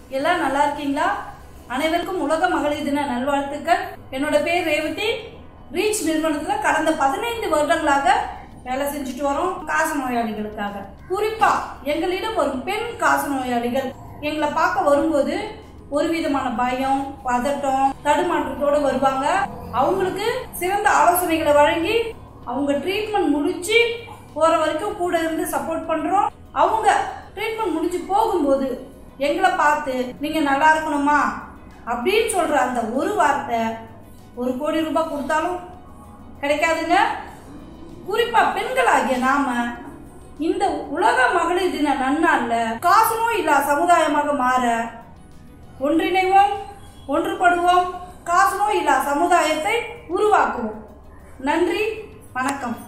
எல்லாம் நல்லா இருக்கீங்களா அனைவருக்கும் உலக மகளிர் தின நல்வாழ்த்துக்கள் என்னோட பேர் ரேவதி ரீச் நிறுவனத்தில் கடந்த பதினைந்து வருடங்களாக வேலை செஞ்சுட்டு வரோம் காச நோயாளிகளுக்காக குறிப்பா எங்களிடம் வரும் பெண் காச நோயாளிகள் எங்களை பார்க்க வரும்போது ஒரு விதமான பயம் பதட்டம் தடுமாற்றத்தோடு வருவாங்க அவங்களுக்கு சிறந்த ஆலோசனைகளை வழங்கி அவங்க ட்ரீட்மெண்ட் முடிச்சு போற வரைக்கும் கூட இருந்து சப்போர்ட் பண்றோம் அவங்க ட்ரீட்மெண்ட் முடிஞ்சு போகும்போது எங்களை பார்த்து நீங்க நல்லா இருக்கணுமா அப்படின்னு சொல்ற அந்த ஒரு வார்த்தை ஒரு கோடி ரூபாய் கொடுத்தாலும் கிடைக்காதுங்க குறிப்பா பெண்களாகிய நாம இந்த உலக மகளிர் தின நன்னாள்ல காசனோ இல்லா சமுதாயமாக மாற ஒன்றிணைவோம் ஒன்றுபடுவோம் காசனோ இல்லா சமுதாயத்தை உருவாக்குவோம் நன்றி வணக்கம்